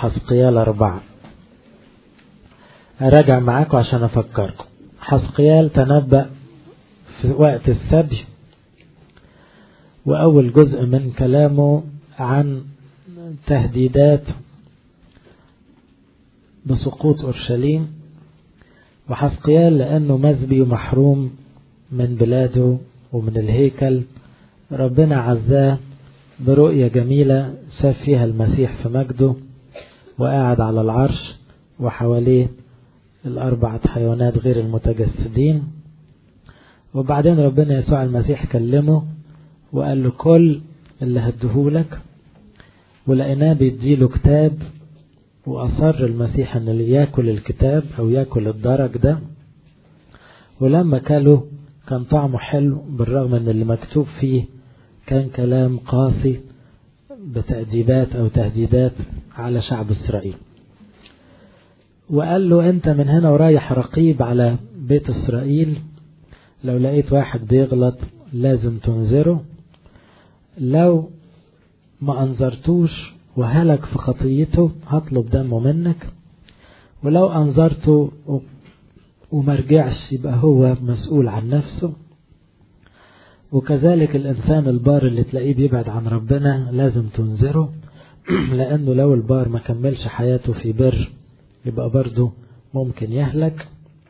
حسقيال أربعة أراجع معاكم عشان أفكركم حسقيال تنبأ في وقت السبي وأول جزء من كلامه عن تهديدات بسقوط أورشليم وحسقيال لأنه مزبي ومحروم من بلاده ومن الهيكل ربنا عزاه برؤية جميلة شاف فيها المسيح في مجده وقاعد على العرش وحواليه الأربعة حيوانات غير المتجسدين وبعدين ربنا يسوع المسيح كلمه وقال له كل اللي هديهولك ولقيناه بيديله كتاب وأصر المسيح أن اللي ياكل الكتاب أو ياكل الدرج ده ولما كله كان طعمه حلو بالرغم أن اللي مكتوب فيه كان كلام قاسي بتأديبات أو تهديدات على شعب إسرائيل وقال له أنت من هنا ورايح رقيب على بيت إسرائيل لو لقيت واحد بيغلط لازم تنذره لو ما أنظرتوش وهلك في خطيته هطلب دمه منك ولو أنظرته وما رجعش يبقى هو مسؤول عن نفسه وكذلك الإنسان البار اللي تلاقيه بيبعد عن ربنا لازم تنذره لأنه لو البار ما كملش حياته في بر يبقى برضه ممكن يهلك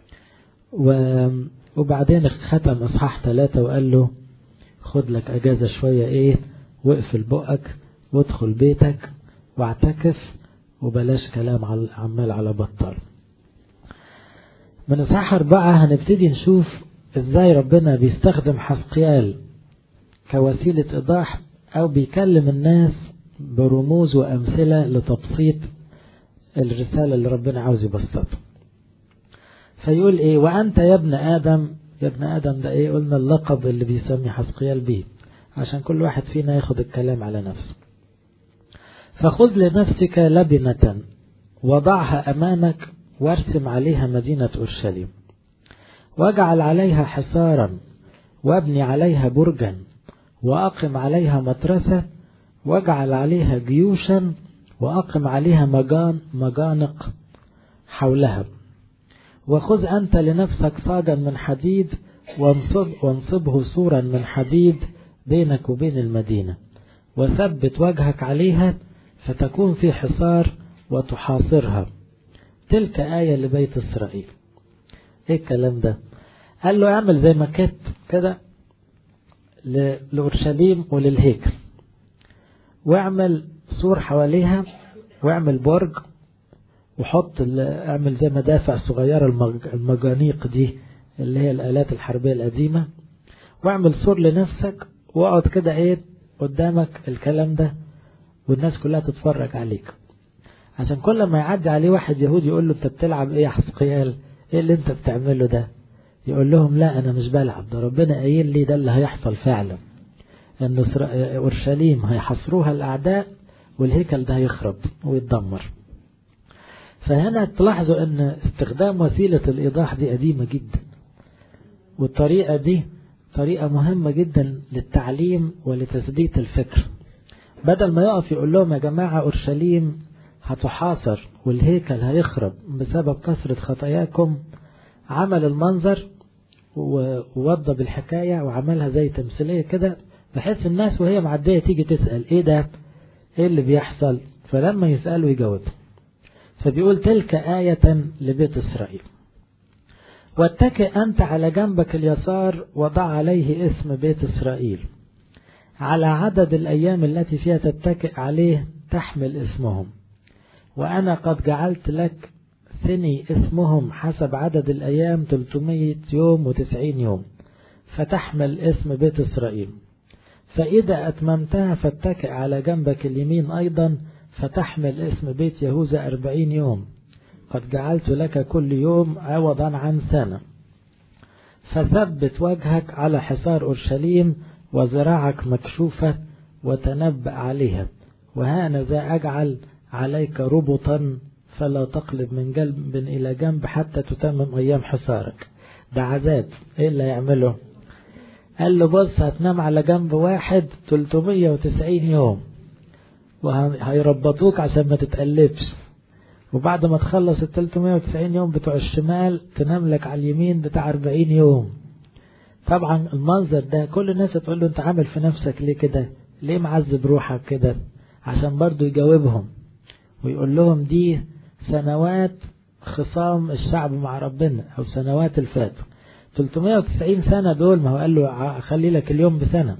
وبعدين ختم إصحاح ثلاثة وقال له خد لك أجازة شوية إيه واقفل بقك وادخل بيتك واعتكف وبلاش كلام عمال على بطال من إصحاح أربعة هنبتدي نشوف إزاي ربنا بيستخدم حسقيال كوسيلة إيضاح أو بيكلم الناس برموز وأمثلة لتبسيط الرسالة اللي ربنا عاوز يبسطها فيقول إيه وأنت يا ابن آدم يا ابن آدم ده إيه قلنا اللقب اللي بيسمي حسقيال بيه عشان كل واحد فينا ياخد الكلام على نفسه فخذ لنفسك لبنة وضعها أمامك وارسم عليها مدينة أورشليم واجعل عليها حصارا وابني عليها برجا وأقم عليها مترسة واجعل عليها جيوشا وأقم عليها مجان مجانق حولها وخذ أنت لنفسك صاجا من حديد وانصب وانصبه سورا من حديد بينك وبين المدينة وثبت وجهك عليها فتكون في حصار وتحاصرها تلك آية لبيت إسرائيل ايه الكلام ده قال له اعمل زي ما كنت كده لأورشليم وللهيكل واعمل سور حواليها واعمل برج وحط اعمل زي مدافع صغيرة المجانيق دي اللي هي الآلات الحربية القديمة واعمل سور لنفسك واقعد كده ايه قدامك الكلام ده والناس كلها تتفرج عليك عشان كل ما يعدي عليه واحد يهودي يقول له انت بتلعب ايه يا حسقيال ايه اللي انت بتعمله ده يقول لهم لا انا مش بلعب ده ربنا قايل لي ده اللي هيحصل فعلا ان اورشليم هيحصروها الاعداء والهيكل ده هيخرب ويتدمر فهنا تلاحظوا ان استخدام وسيلة الايضاح دي قديمة جدا والطريقة دي طريقة مهمة جدا للتعليم ولتثبيت الفكر بدل ما يقف يقول لهم يا جماعة أورشليم هتحاصر والهيكل هيخرب بسبب كثرة خطاياكم عمل المنظر ووضب الحكاية وعملها زي تمثيلية كده بحيث الناس وهي معدية تيجي تسأل ايه ده ايه اللي بيحصل فلما يسألوا يجاوب فبيقول تلك آية لبيت إسرائيل واتكئ أنت على جنبك اليسار وضع عليه اسم بيت إسرائيل على عدد الأيام التي فيها تتكئ عليه تحمل اسمهم وأنا قد جعلت لك ثني اسمهم حسب عدد الأيام 300 يوم و90 يوم فتحمل اسم بيت إسرائيل فإذا أتممتها فاتكئ على جنبك اليمين أيضا فتحمل اسم بيت يهوذا أربعين يوم قد جعلت لك كل يوم عوضا عن سنة فثبت وجهك على حصار أورشليم وذراعك مكشوفة وتنبأ عليها وهانذا أجعل عليك ربطا فلا تقلب من جنب إلى جنب حتى تتمم أيام حصارك ده عذاب إيه اللي يعمله قال له بص هتنام على جنب واحد 390 يوم وهيربطوك عشان ما تتقلبش وبعد ما تخلص ال 390 يوم بتوع الشمال تنام لك على اليمين بتاع 40 يوم طبعا المنظر ده كل الناس تقول له انت عامل في نفسك ليه كده ليه معذب روحك كده عشان برضو يجاوبهم ويقول لهم دي سنوات خصام الشعب مع ربنا او سنوات الفات 390 سنة دول ما هو قال له خلي لك اليوم بسنة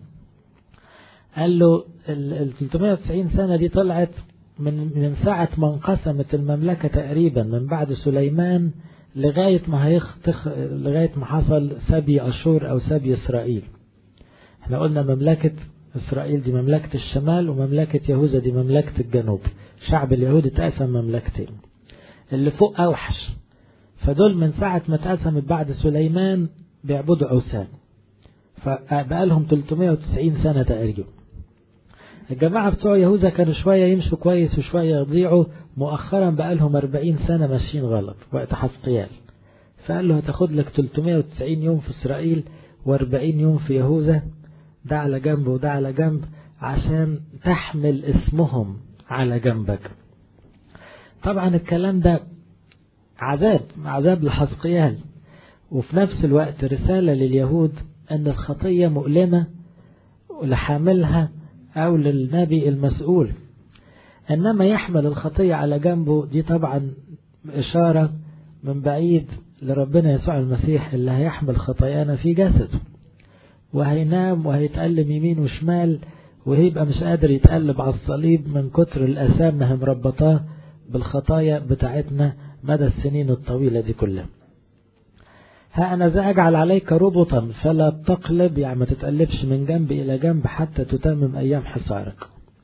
قال له ال 390 سنة دي طلعت من من ساعة ما انقسمت المملكة تقريبا من بعد سليمان لغاية ما هيختخ لغاية ما حصل سبي أشور أو سبي إسرائيل احنا قلنا مملكة إسرائيل دي مملكة الشمال ومملكة يهوذا دي مملكة الجنوب شعب اليهود اتقسم مملكتين اللي فوق أوحش فدول من ساعة ما اتقسمت بعد سليمان بيعبدوا أوثان فبقى لهم 390 سنة تقريبا الجماعة بتوع يهوذا كانوا شوية يمشوا كويس وشوية يضيعوا مؤخرا بقى لهم 40 سنة ماشيين غلط وقت حسقيال فقال له هتاخد لك 390 يوم في إسرائيل و40 يوم في يهوذا ده على جنب وده على جنب عشان تحمل اسمهم على جنبك طبعا الكلام ده عذاب عذاب لحسقيال وفي نفس الوقت رسالة لليهود أن الخطية مؤلمة لحاملها أو للنبي المسؤول إنما يحمل الخطية على جنبه دي طبعا إشارة من بعيد لربنا يسوع المسيح اللي هيحمل خطايانا في جسده وهينام وهيتألم يمين وشمال وهيبقى مش قادر يتقلب على الصليب من كتر الأسام ما مربطاه بالخطايا بتاعتنا مدى السنين الطويلة دي كلها ها أنا ذا أجعل عليك ربطا فلا تقلب يعني ما تتقلبش من جنب إلى جنب حتى تتمم أيام حصارك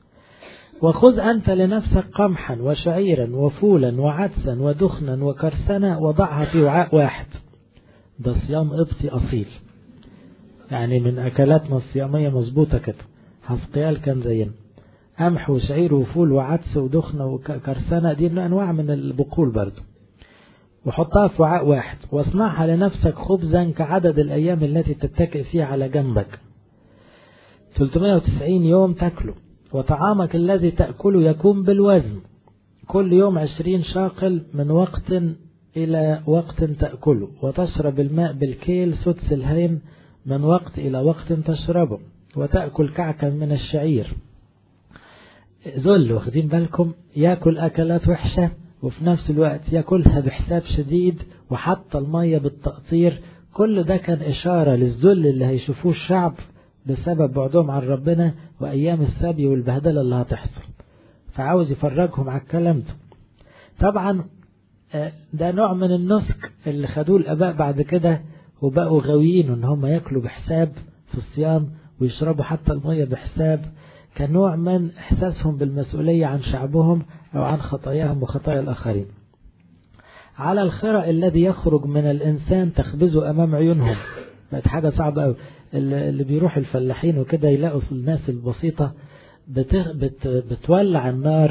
وخذ أنت لنفسك قمحا وشعيرا وفولا وعدسا ودخنا وكرسنا وضعها في وعاء واحد ده صيام قبطي أصيل يعني من أكلاتنا الصيامية مظبوطة كده حسقيال كان زينا قمح وشعير وفول وعدس ودخنة وكرسنة دي أنواع من البقول برضو وحطها في وعاء واحد واصنعها لنفسك خبزا كعدد الأيام التي تتكئ فيها على جنبك 390 يوم تاكله وطعامك الذي تأكله يكون بالوزن كل يوم 20 شاقل من وقت إلى وقت تأكله وتشرب الماء بالكيل سدس الهيم من وقت إلى وقت تشربه وتأكل كعكا من الشعير ذل واخدين بالكم ياكل أكلات وحشة وفي نفس الوقت ياكلها بحساب شديد وحتى المية بالتقطير كل ده كان إشارة للذل اللي هيشوفوه الشعب بسبب بعدهم عن ربنا وأيام السبي والبهدلة اللي هتحصل فعاوز يفرجهم على الكلام ده طبعا ده نوع من النسك اللي خدوه الآباء بعد كده وبقوا غاويين ان هم ياكلوا بحساب في الصيام ويشربوا حتى المية بحساب كنوع من احساسهم بالمسؤولية عن شعبهم او عن خطاياهم وخطايا الاخرين على الخرق الذي يخرج من الانسان تخبزه امام عيونهم بقت حاجة صعبة قوي اللي بيروح الفلاحين وكده يلاقوا في الناس البسيطة بت بتولع النار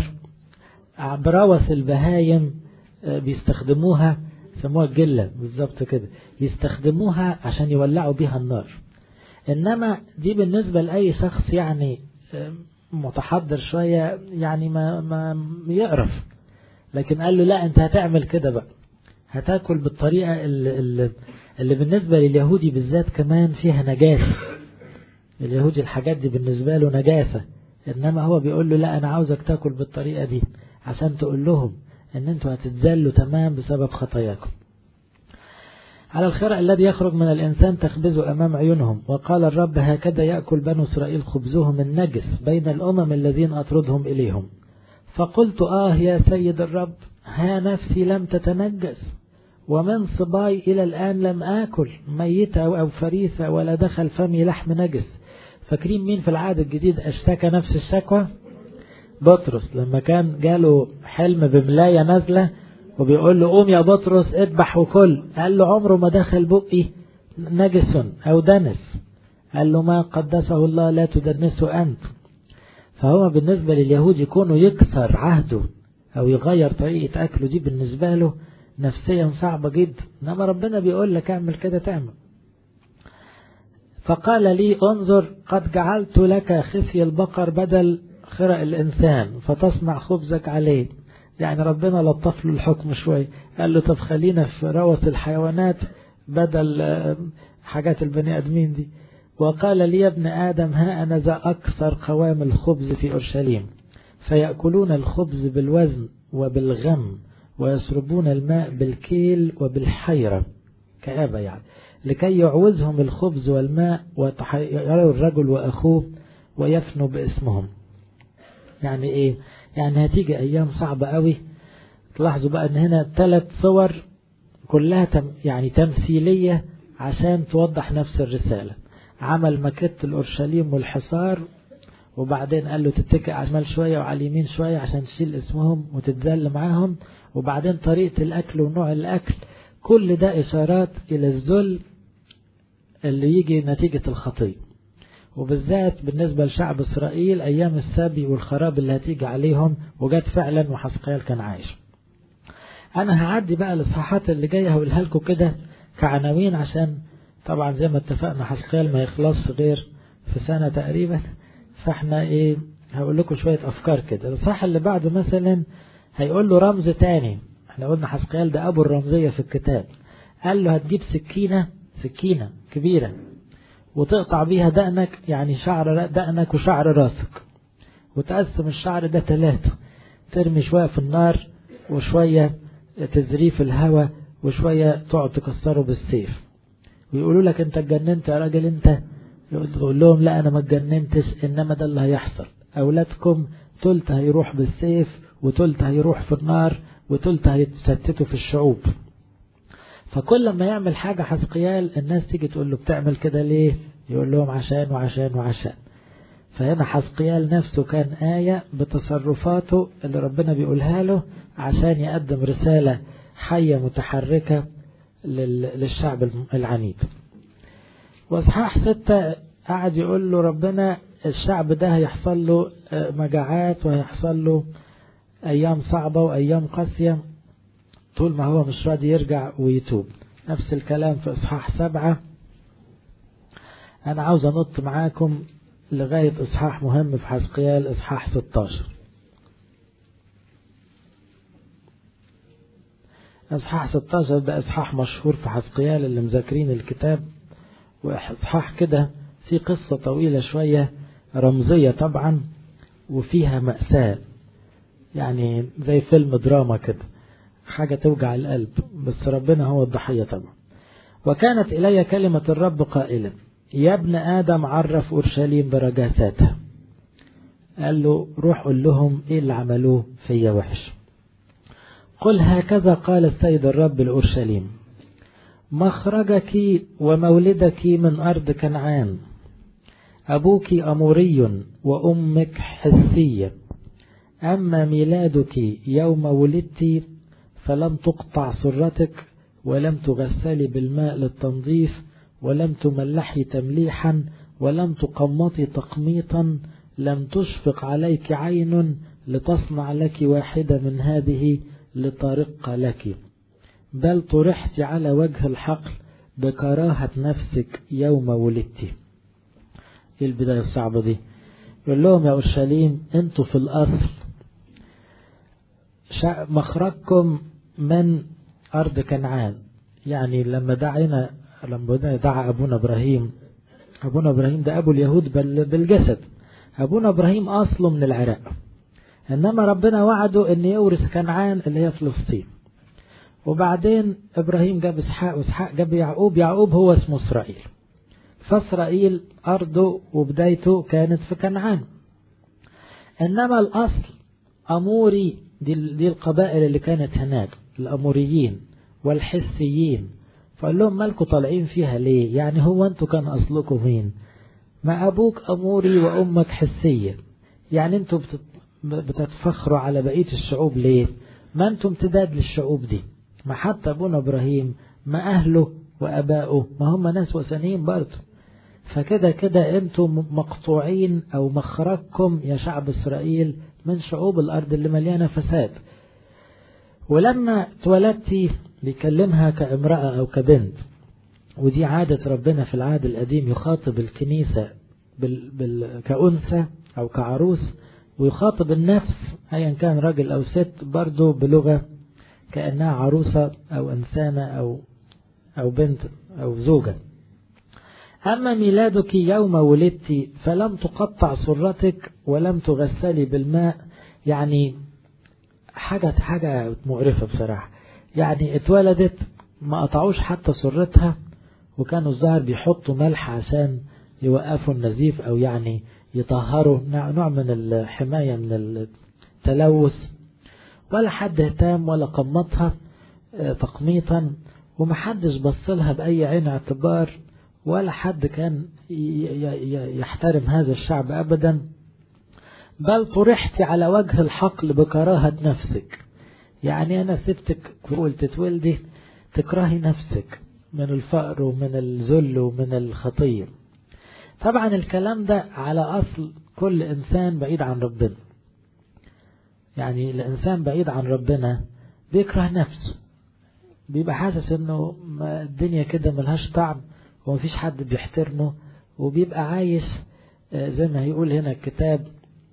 بروس البهايم بيستخدموها يسموها الجلة بالظبط كده يستخدموها عشان يولعوا بيها النار إنما دي بالنسبة لأي شخص يعني متحضر شوية يعني ما, ما يقرف لكن قال له لا انت هتعمل كده بقى هتاكل بالطريقة اللي, اللي, اللي بالنسبة لليهودي بالذات كمان فيها نجاسة اليهودي الحاجات دي بالنسبة له نجاسة إنما هو بيقول له لا أنا عاوزك تاكل بالطريقة دي عشان تقول لهم ان انتوا هتتذلوا تمام بسبب خطاياكم على الخرق الذي يخرج من الإنسان تخبزه أمام عيونهم وقال الرب هكذا يأكل بنو إسرائيل خبزهم النجس بين الأمم الذين أطردهم إليهم فقلت آه يا سيد الرب ها نفسي لم تتنجس ومن صباي إلى الآن لم آكل ميتة أو فريسة ولا دخل فمي لحم نجس فاكرين مين في العهد الجديد اشتكى نفس الشكوى بطرس لما كان جاله حلم بملاية نازلة وبيقول له قوم يا بطرس اذبح وكل قال له عمره ما دخل بقي نجس أو دنس قال له ما قدسه الله لا تدنسه أنت فهو بالنسبة لليهود يكونوا يكسر عهده أو يغير طريقة أكله دي بالنسبة له نفسيا صعبة جدا إنما ربنا بيقول لك اعمل كده تعمل فقال لي انظر قد جعلت لك خفي البقر بدل خرق الإنسان فتصنع خبزك عليه يعني ربنا لطف له الحكم شوي قال له طب خلينا في روث الحيوانات بدل حاجات البني آدمين دي وقال لي يا ابن آدم ها أنا ذا أكثر قوام الخبز في أورشليم فيأكلون الخبز بالوزن وبالغم ويشربون الماء بالكيل وبالحيرة كآبة يعني لكي يعوزهم الخبز والماء ويروا الرجل وأخوه ويفنوا باسمهم يعني ايه يعني هتيجي ايام صعبة قوي تلاحظوا بقى ان هنا ثلاث صور كلها تم يعني تمثيلية عشان توضح نفس الرسالة عمل مكت الأورشليم والحصار وبعدين قال له تتكئ على الشمال شوية وعلى اليمين شوية عشان تشيل اسمهم وتتذل معاهم وبعدين طريقة الأكل ونوع الأكل كل ده إشارات إلى الذل اللي يجي نتيجة الخطية وبالذات بالنسبة لشعب إسرائيل أيام السبي والخراب اللي هتيجي عليهم وجات فعلا وحسقيال كان عايش أنا هعدي بقى الإصحاحات اللي جاية هقولها لكم كده كعناوين عشان طبعا زي ما اتفقنا حسقيال ما يخلص غير في سنة تقريبا فاحنا ايه هقول لكم شوية أفكار كده الإصحاح اللي بعده مثلا هيقول له رمز تاني احنا قلنا حسقيال ده أبو الرمزية في الكتاب قال له هتجيب سكينة سكينة كبيرة وتقطع بيها دقنك يعني شعر دقنك وشعر راسك وتقسم الشعر ده ثلاثة ترمي شوية في النار وشوية تزريه في الهواء وشوية تقعد تكسره بالسيف ويقولوا لك انت اتجننت يا راجل انت يقول لهم لا انا ما اتجننتش انما ده اللي هيحصل اولادكم تلت هيروح بالسيف وتلت هيروح في النار وتلت هيتشتتوا في الشعوب فكل ما يعمل حاجة حسقيال الناس تيجي تقول له بتعمل كده ليه يقول لهم عشان وعشان وعشان فهنا حسقيال نفسه كان آية بتصرفاته اللي ربنا بيقولها له عشان يقدم رسالة حية متحركة للشعب العنيد واصحاح ستة قعد يقول له ربنا الشعب ده هيحصل له مجاعات وهيحصل له أيام صعبة وأيام قاسية طول ما هو مش راضي يرجع ويتوب نفس الكلام في إصحاح سبعة أنا عاوز أنط معاكم لغاية إصحاح مهم في حزقيال إصحاح 16 إصحاح 16 ده إصحاح مشهور في حزقيال اللي مذاكرين الكتاب وإصحاح كده في قصة طويلة شوية رمزية طبعا وفيها مأساة يعني زي فيلم دراما كده حاجة توجع القلب بس ربنا هو الضحية طبعا وكانت إلي كلمة الرب قائلا يا ابن آدم عرف أورشليم برجاساتها قال له روح قول لهم إيه اللي عملوه فيا وحش قل هكذا قال السيد الرب لأورشليم مخرجك ومولدك من أرض كنعان أبوك أموري وأمك حسية أما ميلادك يوم ولدت فلم تقطع سرتك ولم تغسلي بالماء للتنظيف ولم تملحي تمليحا ولم تقمطي تقميطا لم تشفق عليك عين لتصنع لك واحدة من هذه لترق لك بل طرحت على وجه الحقل بكراهة نفسك يوم ولدت ايه البداية الصعبة دي يقول لهم يا أورشليم انتوا في الأصل مخرجكم من أرض كنعان يعني لما دعينا لما دعا أبونا إبراهيم أبونا إبراهيم ده أبو اليهود بالجسد أبونا إبراهيم أصله من العراق إنما ربنا وعده أن يورث كنعان اللي هي فلسطين وبعدين إبراهيم جاب إسحاق وإسحاق جاب يعقوب يعقوب هو اسمه إسرائيل فإسرائيل أرضه وبدايته كانت في كنعان إنما الأصل أموري دي, دي القبائل اللي كانت هناك الأموريين والحسيين فقال لهم مالكوا طالعين فيها ليه يعني هو انتوا كان أصلكم مين ما أبوك أموري وأمك حسية يعني انتوا بتتفخروا على بقية الشعوب ليه ما انتم امتداد للشعوب دي ما حتى أبونا إبراهيم ما أهله وأبائه ما هم ناس وثنيين برضه فكده كده انتم مقطوعين أو مخرجكم يا شعب إسرائيل من شعوب الأرض اللي مليانة فساد ولما اتولدتي بيكلمها كامرأة أو كبنت ودي عادة ربنا في العهد القديم يخاطب الكنيسة بال... بال... كأنثى أو كعروس ويخاطب النفس أيا كان راجل أو ست برضه بلغة كأنها عروسة أو إنسانة أو أو بنت أو زوجة أما ميلادك يوم ولدت فلم تقطع سرتك ولم تغسلي بالماء يعني حاجة حاجة مقرفة بصراحة يعني اتولدت ما قطعوش حتى سرتها وكانوا الظاهر بيحطوا ملح عشان يوقفوا النزيف أو يعني يطهروا نوع من الحماية من التلوث ولا حد اهتم ولا قمطها تقميطا ومحدش بصلها بأي عين اعتبار ولا حد كان يحترم هذا الشعب أبدا بل طرحت على وجه الحقل بكراهة نفسك يعني أنا سبتك وقلت تولدي تكرهي نفسك من الفقر ومن الذل ومن الخطية طبعا الكلام ده على أصل كل إنسان بعيد عن ربنا يعني الإنسان بعيد عن ربنا بيكره نفسه بيبقى حاسس انه الدنيا كده ملهاش طعم ومفيش حد بيحترمه وبيبقى عايش زي ما هيقول هنا الكتاب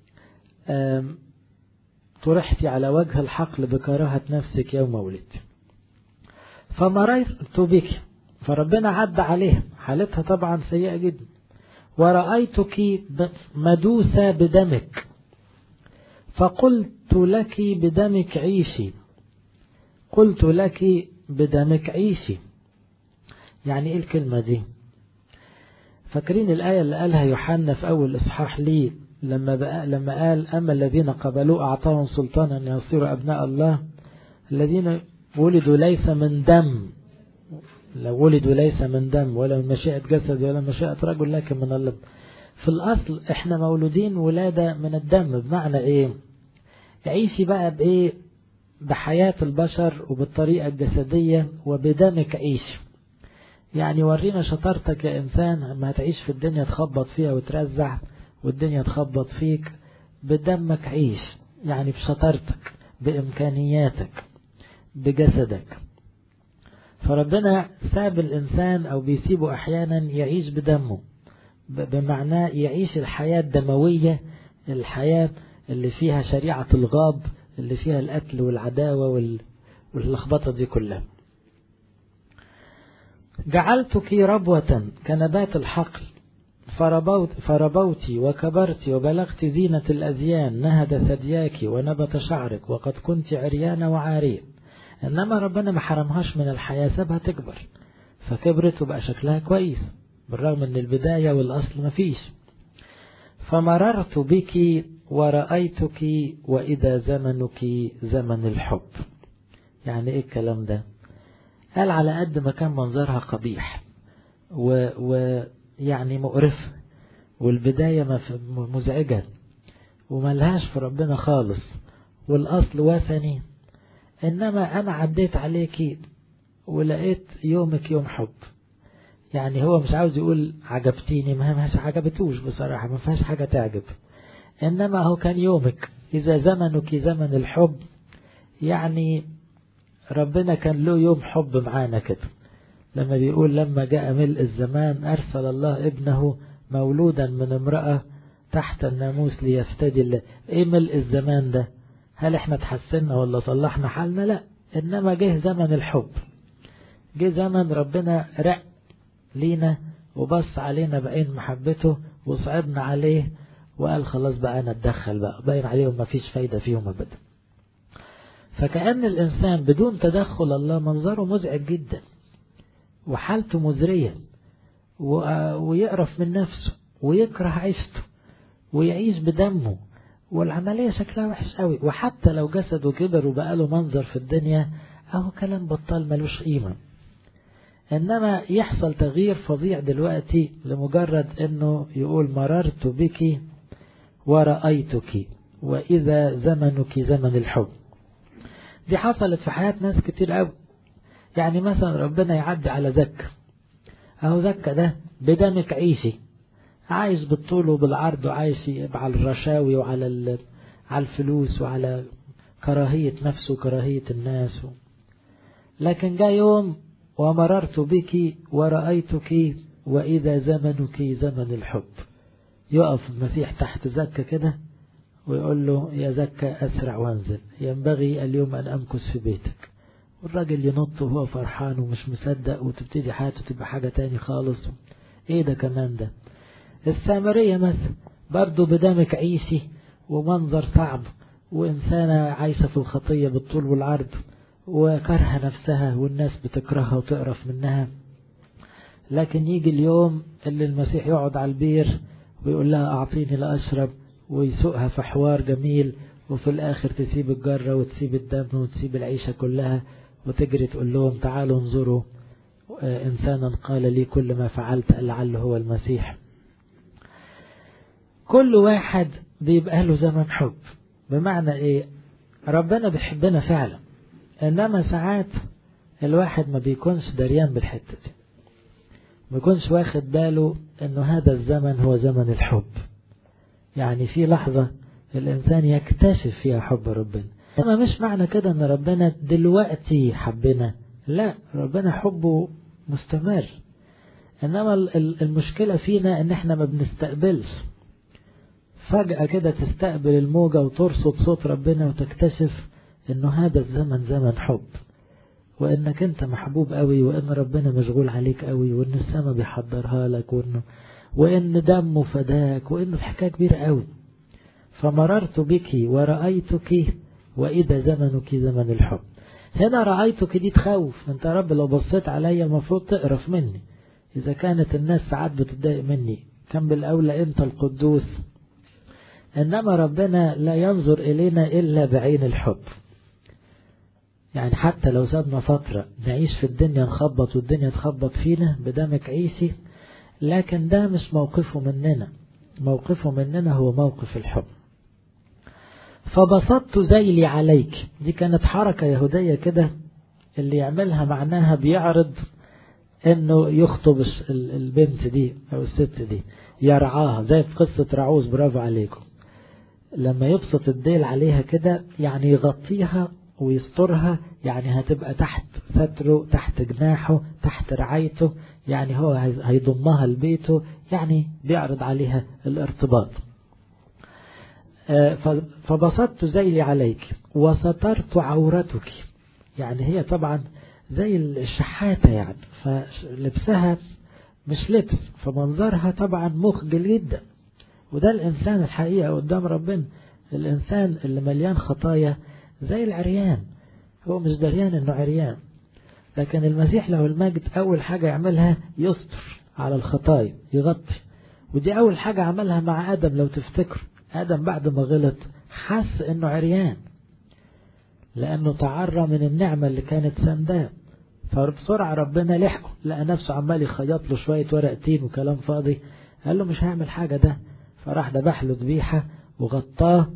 طرحتي على وجه الحقل بكراهة نفسك يوم ولدت فمررت بك فربنا عدى عليها حالتها طبعا سيئة جدا ورأيتك مدوسة بدمك فقلت لك بدمك عيشي قلت لك بدمك عيشي يعني ايه الكلمة دي فاكرين الآية اللي قالها يوحنا في أول إصحاح ليه لما, بقى لما قال أما الذين قبلوا أعطاهم سلطانا أن يصيروا أبناء الله الذين ولدوا ليس من دم لو ولدوا ليس من دم ولا من مشيئة جسد ولا من مشيئة رجل لكن من الله في الأصل احنا مولودين ولادة من الدم بمعنى ايه عيشي بقى بايه بحياة البشر وبالطريقة الجسدية وبدمك عيش يعني ورينا شطارتك يا إنسان ما هتعيش في الدنيا تخبط فيها وترزع والدنيا تخبط فيك بدمك عيش يعني بشطارتك بإمكانياتك بجسدك فربنا ساب الإنسان أو بيسيبه أحيانا يعيش بدمه بمعنى يعيش الحياة الدموية الحياة اللي فيها شريعة الغاب اللي فيها القتل والعداوة واللخبطة دي كلها جعلتك ربوة كنبات الحقل فربوت فربوت وكبرت وبلغت زينة الأزيان نهد ثدياك ونبت شعرك وقد كنت عريانة وعارية إنما ربنا ما حرمهاش من الحياة سابها تكبر فكبرت وبقى شكلها كويس بالرغم من البداية والأصل ما فيش فمررت بك ورأيتك وإذا زمنك زمن الحب يعني إيه الكلام ده قال على قد ما كان منظرها قبيح ويعني مقرف والبداية مزعجة وملهاش في ربنا خالص والأصل وثني إنما أنا عديت عليكي ولقيت يومك يوم حب يعني هو مش عاوز يقول عجبتيني ما مش عجبتوش بصراحة ما فيهاش حاجة تعجب إنما هو كان يومك إذا زمنك زمن الحب يعني ربنا كان له يوم حب معانا كده لما بيقول لما جاء ملء الزمان أرسل الله ابنه مولودا من امرأة تحت الناموس ليفتدي الله ايه ملء الزمان ده هل احنا تحسنا ولا صلحنا حالنا لا انما جه زمن الحب جه زمن ربنا رق لينا وبص علينا بعين محبته وصعبنا عليه وقال خلاص بقى انا اتدخل بقى باين عليهم ما فيش فايدة فيهم ابدا فكأن الإنسان بدون تدخل الله منظره مزعج جدا وحالته مزرية ويقرف من نفسه ويكره عيشته ويعيش بدمه والعملية شكلها وحش قوي وحتى لو جسده كبر وبقى له منظر في الدنيا أهو كلام بطال ملوش قيمة إنما يحصل تغيير فظيع دلوقتي لمجرد أنه يقول مررت بك ورأيتك وإذا زمنك زمن الحب دي حصلت في حياة ناس كتير قوي يعني مثلا ربنا يعدي على زكا اهو زكا ده بدمك عيشي عايش بالطول وبالعرض وعايش على الرشاوي وعلى على الفلوس وعلى كراهية نفسه وكراهية الناس و... لكن جاء يوم ومررت بك ورأيتك وإذا زمنك زمن الحب يقف المسيح تحت زكا كده ويقول له يا زكا أسرع وانزل ينبغي اليوم أن أمكث في بيتك والراجل ينط وهو فرحان ومش مصدق وتبتدي حياته تبقى حاجة تاني خالص ايه ده كمان ده السامرية مثلا برضو بدمك عيسي ومنظر صعب وإنسانة عايشة في الخطية بالطول والعرض وكرهة نفسها والناس بتكرهها وتقرف منها لكن يجي اليوم اللي المسيح يقعد على البير ويقول لها أعطيني لأشرب ويسوقها في حوار جميل وفي الآخر تسيب الجرة وتسيب الدم وتسيب العيشة كلها وتجري تقول لهم تعالوا انظروا إنسانا قال لي كل ما فعلت لعله هو المسيح كل واحد بيبقى له زمن حب بمعنى ايه ربنا بيحبنا فعلا انما ساعات الواحد ما بيكونش دريان بالحتة دي ما يكونش واخد باله انه هذا الزمن هو زمن الحب يعني في لحظة الانسان يكتشف فيها حب ربنا انما مش معنى كده ان ربنا دلوقتي حبنا لا ربنا حبه مستمر انما المشكلة فينا ان احنا ما بنستقبلش فجأة كده تستقبل الموجة وترصد صوت ربنا وتكتشف انه هذا الزمن زمن حب وانك انت محبوب قوي وان ربنا مشغول عليك قوي وان السماء بيحضرها لك وانه وان دمه فداك وانه الحكاية كبيرة قوي فمررت بك ورأيتك واذا زمنك زمن الحب هنا رأيتك دي تخوف انت يا رب لو بصيت عليا المفروض تقرف مني اذا كانت الناس ساعات بتضايق مني كان بالاولى انت القدوس إنما ربنا لا ينظر إلينا إلا بعين الحب يعني حتى لو سابنا فترة نعيش في الدنيا نخبط والدنيا تخبط فينا بدمك عيسي لكن ده مش موقفه مننا موقفه مننا هو موقف الحب فبسطت ذيلي عليك دي كانت حركة يهودية كده اللي يعملها معناها بيعرض انه يخطب البنت دي او الست دي يرعاها زي في قصة رعوز برافو عليكم لما يبسط الديل عليها كده يعني يغطيها ويسترها يعني هتبقى تحت ستره تحت جناحه تحت رعايته يعني هو هيضمها لبيته يعني بيعرض عليها الارتباط فبسطت زيلي عليك وسترت عورتك يعني هي طبعا زي الشحاتة يعني فلبسها مش لبس فمنظرها طبعا مخجل جدا وده الإنسان الحقيقة قدام ربنا الإنسان اللي مليان خطايا زي العريان هو مش دريان انه عريان لكن المسيح له المجد أول حاجة يعملها يستر على الخطايا يغطي ودي أول حاجة عملها مع آدم لو تفتكر آدم بعد ما غلط حس انه عريان لأنه تعرى من النعمة اللي كانت سنداه فبسرعة ربنا لحقه لقى نفسه عمال يخيط له شوية ورق تين وكلام فاضي قال له مش هعمل حاجة ده فراح ذبح له ذبيحة وغطاه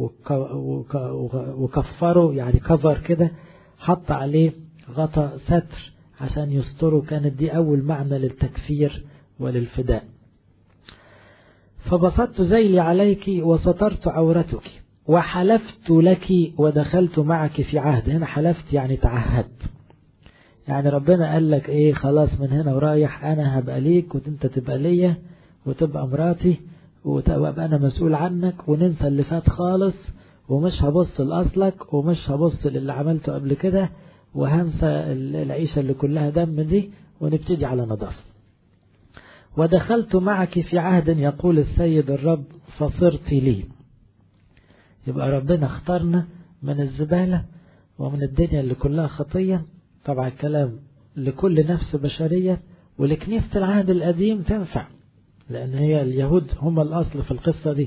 وكفره يعني كفر كده حط عليه غطى ستر عشان يستره كانت دي أول معنى للتكفير وللفداء فبسطت ذيلي عليك وسترت عورتك وحلفت لك ودخلت معك في عهد هنا حلفت يعني تعهدت يعني ربنا قال لك ايه خلاص من هنا ورايح انا هبقى ليك وانت تبقى ليا وتبقى مراتي وابقى انا مسؤول عنك وننسى اللي فات خالص ومش هبص لأصلك ومش هبص للي عملته قبل كده وهنسى العيشة اللي كلها دم دي ونبتدي على نظافة ودخلت معك في عهد يقول السيد الرب فصرت لي يبقى ربنا اختارنا من الزبالة ومن الدنيا اللي كلها خطية طبعا الكلام لكل نفس بشرية ولكنيسة العهد القديم تنفع لأن هي اليهود هم الأصل في القصة دي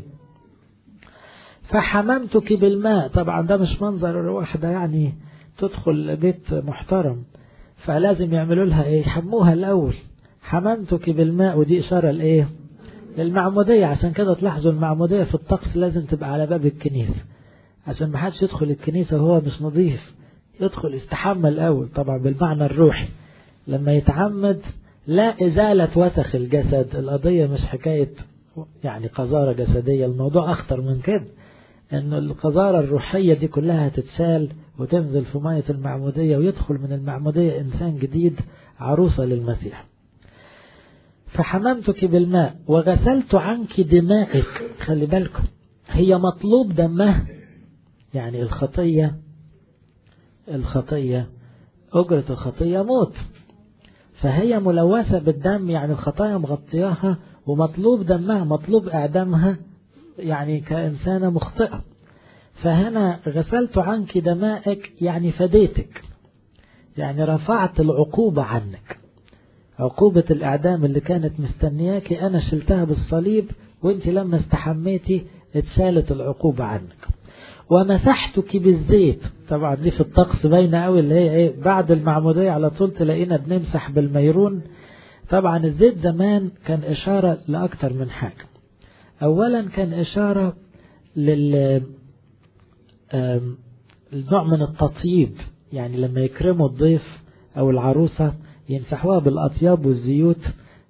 فحممتك بالماء طبعا ده مش منظر واحدة يعني تدخل بيت محترم فلازم يعملوا لها ايه يحموها الأول حممتك بالماء ودي إشارة لإيه للمعمودية عشان كده تلاحظوا المعمودية في الطقس لازم تبقى على باب الكنيسة عشان ما حدش يدخل الكنيسة وهو مش نظيف يدخل يستحمى الأول طبعا بالمعنى الروحي لما يتعمد لا إزالة وسخ الجسد القضية مش حكاية يعني قذارة جسدية الموضوع أخطر من كده أن القذارة الروحية دي كلها تتشال وتنزل في مية المعمودية ويدخل من المعمودية إنسان جديد عروسة للمسيح فحممتك بالماء وغسلت عنك دمائك خلي بالكم هي مطلوب دمها يعني الخطية الخطية أجرة الخطية موت فهي ملوثة بالدم يعني الخطايا مغطياها ومطلوب دمها مطلوب إعدامها يعني كإنسانة مخطئة فهنا غسلت عنك دمائك يعني فديتك يعني رفعت العقوبة عنك عقوبة الإعدام اللي كانت مستنياكي أنا شلتها بالصليب وانت لما استحميتي اتشالت العقوبة عنك ومسحتك بالزيت طبعا دي في الطقس باينة قوي اللي هي ايه بعد المعمودية على طول تلاقينا بنمسح بالميرون طبعا الزيت زمان كان إشارة لأكتر من حاجة أولا كان إشارة لل نوع من التطييب يعني لما يكرموا الضيف أو العروسة يمسحوها بالأطياب والزيوت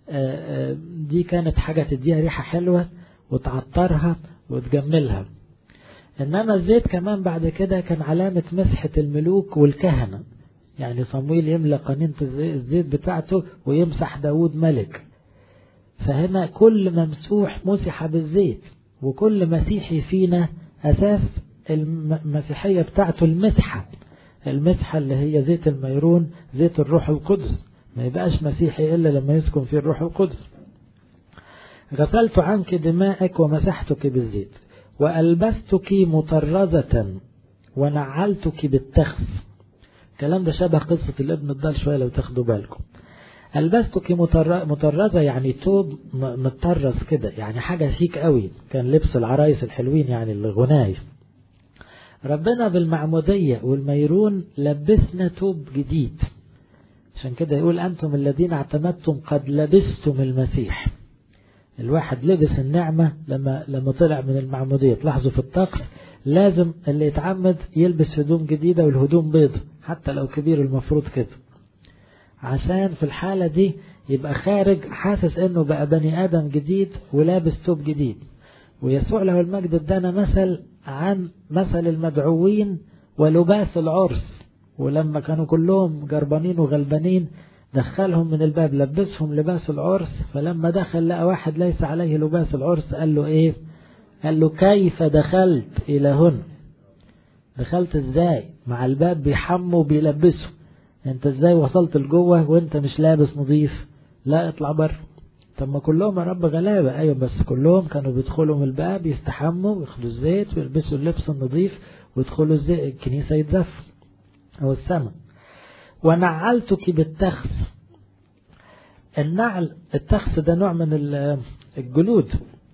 دي كانت حاجة تديها ريحة حلوة وتعطرها وتجملها إنما الزيت كمان بعد كده كان علامة مسحة الملوك والكهنة يعني صمويل يملى قنينة الزيت بتاعته ويمسح داود ملك فهنا كل ممسوح مسح بالزيت وكل مسيحي فينا أساس المسيحية بتاعته المسحة المسحة اللي هي زيت الميرون زيت الروح القدس ما يبقاش مسيحي إلا لما يسكن فيه الروح القدس غسلت عنك دماءك ومسحتك بالزيت وألبستك مطرزة ونعلتك بالتخس الكلام ده شبه قصة الابن الضال شوية لو تاخدوا بالكم ألبستك مطرزة يعني توب متطرز كده يعني حاجة شيك قوي كان لبس العرايس الحلوين يعني الغنايس ربنا بالمعمودية والميرون لبسنا توب جديد عشان كده يقول أنتم الذين اعتمدتم قد لبستم المسيح الواحد لبس النعمة لما لما طلع من المعمودية تلاحظوا في الطقس لازم اللي يتعمد يلبس هدوم جديدة والهدوم بيض حتى لو كبير المفروض كده عشان في الحالة دي يبقى خارج حاسس انه بقى بني ادم جديد ولابس توب جديد ويسوع له المجد ادانا مثل عن مثل المدعوين ولباس العرس ولما كانوا كلهم جربانين وغلبانين دخلهم من الباب لبسهم لباس العرس فلما دخل لقى واحد ليس عليه لباس العرس قال له ايه قال له كيف دخلت الى هنا دخلت ازاي مع الباب بيحموا بيلبسوا انت ازاي وصلت لجوه وانت مش لابس نظيف لا اطلع بره طب ما كلهم يا رب غلابة ايوه بس كلهم كانوا بيدخلوا من الباب يستحموا وياخدوا الزيت ويلبسوا اللبس النظيف ويدخلوا الزيت الكنيسة يتزف او السماء ونعلتك بالتخس النعل التخس ده نوع من الجلود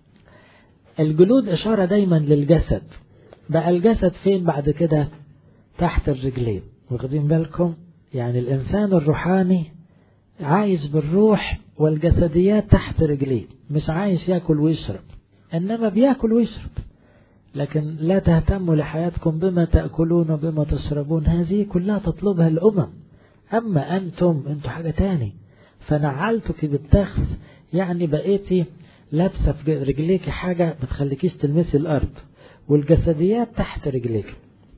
الجلود اشارة دايما للجسد بقى الجسد فين بعد كده تحت الرجلين واخدين بالكم يعني الإنسان الروحاني عايش بالروح والجسديات تحت رجليه مش عايش ياكل ويشرب إنما بياكل ويشرب لكن لا تهتموا لحياتكم بما تأكلون وبما تشربون هذه كلها تطلبها الأمم أما أنتم أنتم حاجة تاني فنعلتك بالتخس يعني بقيتي لابسة في رجليك حاجة ما تخليكيش تلمسي الأرض والجسديات تحت رجليك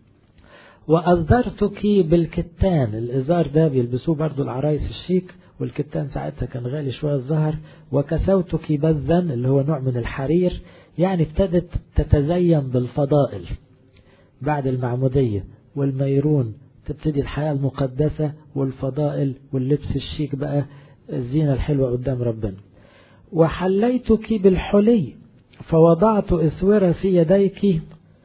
وأصدرتك بالكتان الإزار ده بيلبسوه برضو العرايس الشيك والكتان ساعتها كان غالي شوية الظهر وكسوتك بذا اللي هو نوع من الحرير يعني ابتدت تتزين بالفضائل بعد المعمودية والميرون تبتدي الحياة المقدسة والفضائل واللبس الشيك بقى الزينة الحلوة قدام ربنا وحليتك بالحلي فوضعت اسورة في يديك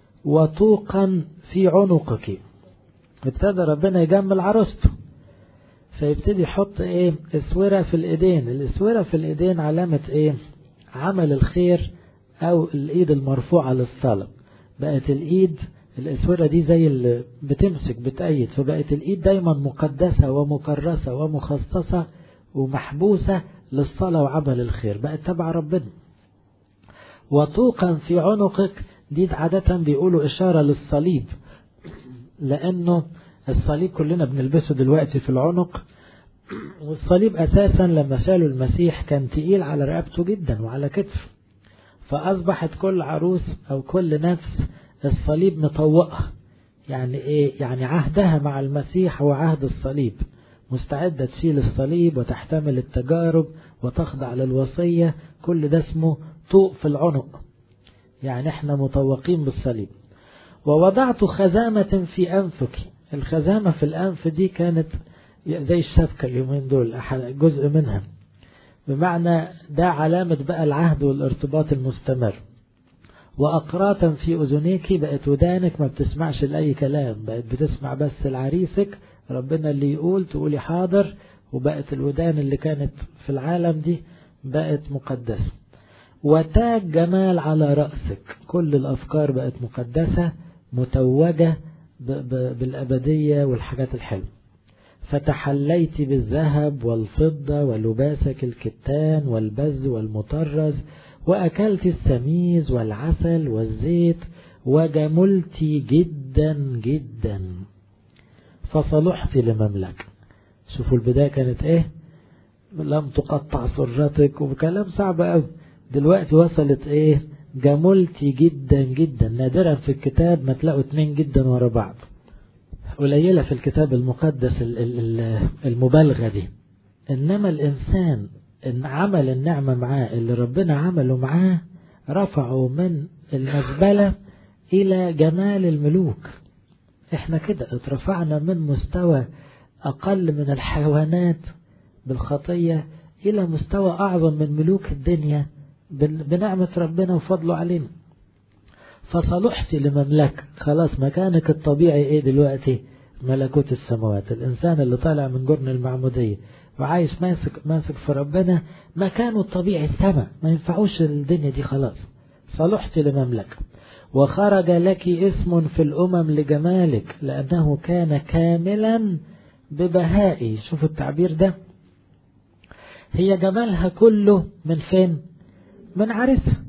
وطوقا في عنقك ابتدى ربنا يجمل عروسته فيبتدي يحط ايه اسورة في الايدين الاسورة في الايدين علامة ايه عمل الخير او الايد المرفوعة للصلاة بقت الايد الاسورة دي زي اللي بتمسك بتأيد فبقت الايد دايما مقدسة ومكرسة ومخصصة ومحبوسة للصلاة وعمل الخير بقت تبع ربنا وطوقا في عنقك دي عادة بيقولوا إشارة للصليب لأنه الصليب كلنا بنلبسه دلوقتي في العنق والصليب أساسا لما شالوا المسيح كان تقيل على رقبته جدا وعلى كتفه فأصبحت كل عروس أو كل نفس الصليب مطوقها يعني إيه يعني عهدها مع المسيح هو عهد الصليب مستعدة تشيل الصليب وتحتمل التجارب وتخضع للوصية كل ده اسمه طوق في العنق يعني احنا مطوقين بالصليب ووضعت خزامة في أنفك الخزامة في الأنف دي كانت زي الشبكة اليومين دول جزء منها بمعنى ده علامة بقى العهد والارتباط المستمر وأقراطا في أذنيك بقت ودانك ما بتسمعش لأي كلام بقت بتسمع بس لعريسك ربنا اللي يقول تقولي حاضر وبقت الودان اللي كانت في العالم دي بقت مقدسة وتاج جمال على رأسك كل الأفكار بقت مقدسة متوجة بالأبدية والحاجات الحلوة فتحليت بالذهب والفضة ولباسك الكتان والبز والمطرز وأكلت السميز والعسل والزيت وجملت جدا جدا فصلحت لمملكة شوفوا البداية كانت ايه لم تقطع سرتك وكلام صعب قوي دلوقتي وصلت ايه جملت جدا جدا نادرا في الكتاب ما تلاقوا اتنين جدا ورا بعض قليلة في الكتاب المقدس المبالغة دي إنما الإنسان إن عمل النعمة معاه اللي ربنا عمله معاه رفعه من المزبلة إلى جمال الملوك إحنا كده اترفعنا من مستوى أقل من الحيوانات بالخطية إلى مستوى أعظم من ملوك الدنيا بنعمة ربنا وفضله علينا فصلحت لمملكة خلاص مكانك الطبيعي ايه دلوقتي ملكوت السماوات الانسان اللي طالع من جرن المعمودية وعايش ماسك ماسك في ربنا مكانه الطبيعي السماء ما ينفعوش الدنيا دي خلاص صلحت لمملكة وخرج لك اسم في الأمم لجمالك لأنه كان كاملا ببهائي شوف التعبير ده هي جمالها كله من فين من عرسها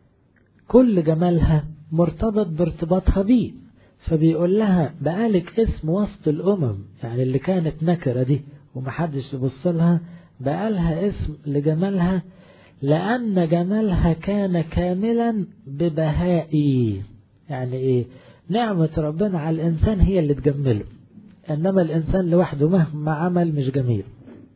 كل جمالها مرتبط بارتباطها بيه فبيقول لها بقالك اسم وسط الأمم يعني اللي كانت نكرة دي ومحدش يبص لها بقالها اسم لجمالها لأن جمالها كان كاملا ببهائي يعني ايه نعمة ربنا على الإنسان هي اللي تجمله إنما الإنسان لوحده مهما عمل مش جميل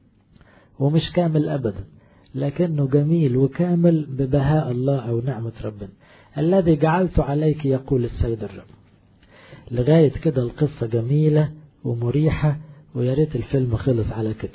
ومش كامل أبدا لكنه جميل وكامل ببهاء الله أو نعمة ربنا الذي جعلت عليك يقول السيد الرب لغاية كده القصة جميلة ومريحة ويا ريت الفيلم خلص على كده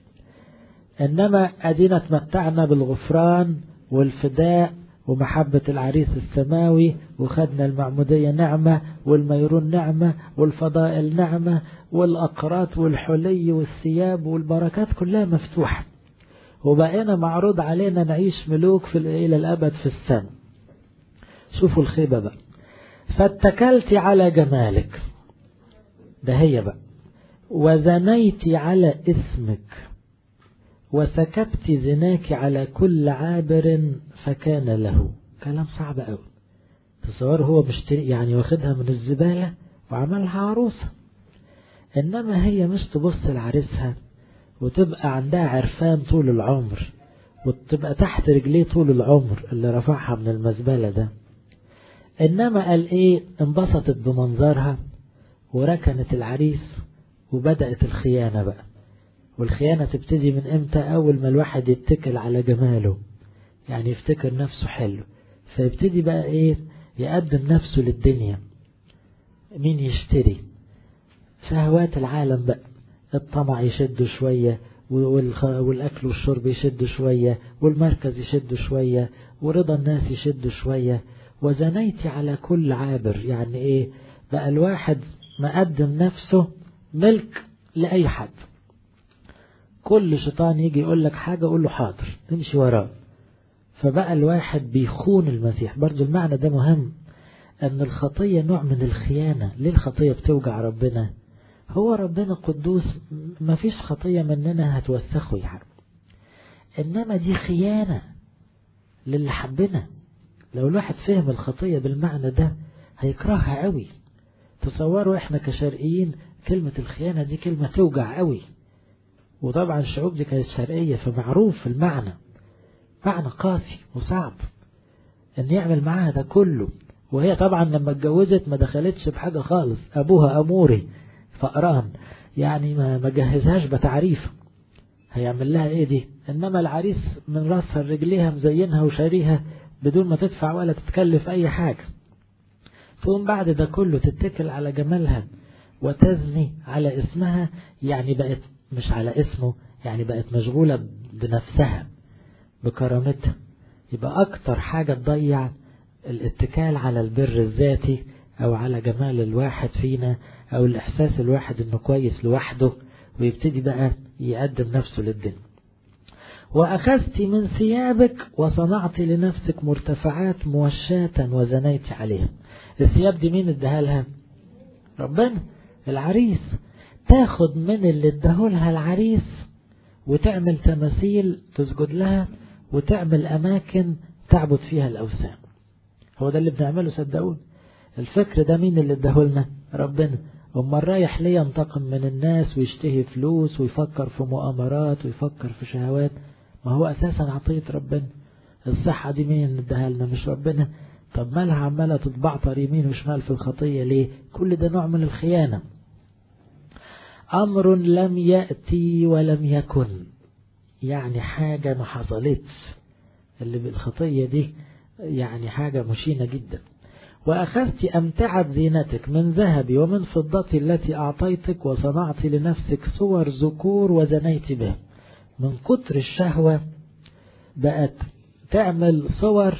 إنما أدينا تمتعنا بالغفران والفداء ومحبة العريس السماوي وخدنا المعمودية نعمة والميرون نعمة والفضائل نعمة والأقراط والحلي والثياب والبركات كلها مفتوحة وبقينا معروض علينا نعيش ملوك في إلى الأبد في السماء شوفوا الخيبة بقى فاتكلت على جمالك ده هي بقى وزنيت على اسمك وسكبت زناك على كل عابر فكان له كلام صعب قوي تصور هو مشتري يعني واخدها من الزبالة وعملها عروسة إنما هي مش تبص لعريسها وتبقى عندها عرفان طول العمر وتبقى تحت رجليه طول العمر اللي رفعها من المزبلة ده إنما قال إيه انبسطت بمنظرها وركنت العريس وبدأت الخيانة بقى والخيانة تبتدي من امتى أول ما الواحد يتكل على جماله يعني يفتكر نفسه حلو فيبتدي بقى ايه يقدم نفسه للدنيا مين يشتري شهوات العالم بقى الطمع يشد شوية والأكل والشرب يشد شوية والمركز يشد شوية ورضا الناس يشد شوية وزنيت على كل عابر يعني ايه بقى الواحد مقدم نفسه ملك لأي حد كل شيطان يجي يقول لك حاجة قول له حاضر تمشي وراه فبقى الواحد بيخون المسيح برضو المعنى ده مهم أن الخطية نوع من الخيانة ليه الخطية بتوجع ربنا هو ربنا قدوس ما فيش خطية مننا هتوسخه يعني إنما دي خيانة للي حبنا لو الواحد فهم الخطية بالمعنى ده هيكرهها قوي تصوروا احنا كشرقيين كلمة الخيانة دي كلمة توجع قوي وطبعا الشعوب دي كانت شرقية فمعروف المعنى معنى قاسي وصعب ان يعمل معاها ده كله وهي طبعا لما اتجوزت ما دخلتش بحاجة خالص ابوها اموري فقران يعني ما ما جهزهاش بتعريف هيعمل لها ايه دي انما العريس من راسها لرجليها مزينها وشاريها بدون ما تدفع ولا تتكلف أي حاجة تقوم بعد ده كله تتكل على جمالها وتزني على اسمها يعني بقت مش على اسمه يعني بقت مشغولة بنفسها بكرامتها يبقى أكتر حاجة تضيع الاتكال على البر الذاتي أو على جمال الواحد فينا أو الإحساس الواحد إنه كويس لوحده ويبتدي بقى يقدم نفسه للدنيا وأخذت من ثيابك وصنعت لنفسك مرتفعات موشاة وزنيت عليها الثياب دي مين اداها لها ربنا العريس تاخد من اللي اداهولها العريس وتعمل تماثيل تسجد لها وتعمل أماكن تعبد فيها الأوثان هو ده اللي بنعمله صدقوني الفكر ده مين اللي اداهولنا ربنا أما رايح ليه ينتقم من الناس ويشتهي فلوس ويفكر في مؤامرات ويفكر في شهوات ما هو أساسا عطية ربنا الصحة دي مين اللي اداها لنا مش ربنا طب مالها عمالة تتبعطر يمين وشمال في الخطية ليه كل ده نوع من الخيانة أمر لم يأتي ولم يكن يعني حاجة ما حصلتش اللي بالخطية دي يعني حاجة مشينة جدا وأخذت أمتعة زينتك من ذهبي ومن فضتي التي أعطيتك وصنعت لنفسك صور ذكور وزنيت به من كتر الشهوة بقت تعمل صور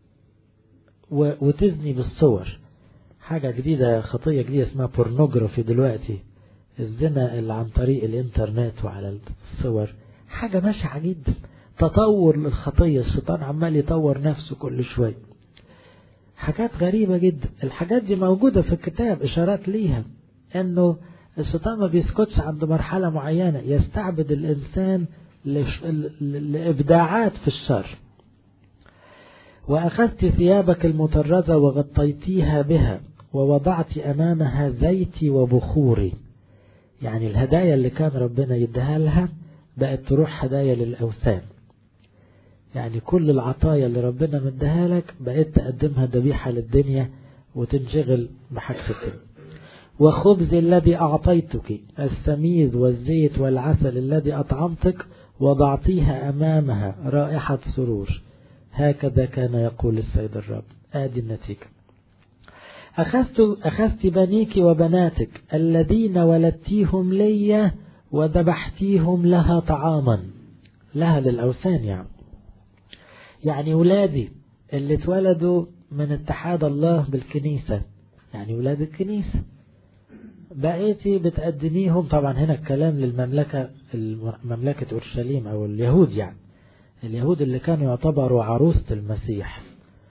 وتزني بالصور حاجة جديدة خطية جديدة اسمها بورنوجرافي دلوقتي الزنا اللي عن طريق الانترنت وعلى الصور حاجة ماشعة جدا تطور للخطية الشيطان عمال يطور نفسه كل شوية حاجات غريبة جدا الحاجات دي موجودة في الكتاب إشارات ليها أنه الشيطان ما بيسكتش عند مرحلة معينة يستعبد الإنسان لإبداعات في الشر وأخذت ثيابك المطرزة وغطيتيها بها ووضعت أمامها زيتي وبخوري يعني الهدايا اللي كان ربنا يديها لها بقت تروح هدايا للأوثان يعني كل العطايا اللي ربنا مديها لك بقيت تقدمها ذبيحة للدنيا وتنشغل بحاجتك وخبز الذي أعطيتك السميد والزيت والعسل الذي أطعمتك وضعتيها أمامها رائحة سرور هكذا كان يقول السيد الرب آدي النتيجة أخذت, أخذت بنيك وبناتك الذين ولدتيهم لي وذبحتيهم لها طعاما لها للأوثان يعني يعني ولادي اللي اتولدوا من اتحاد الله بالكنيسة يعني ولاد الكنيسة بقيتي بتقدميهم طبعا هنا الكلام للمملكة مملكة أورشليم أو اليهود يعني اليهود اللي كانوا يعتبروا عروسة المسيح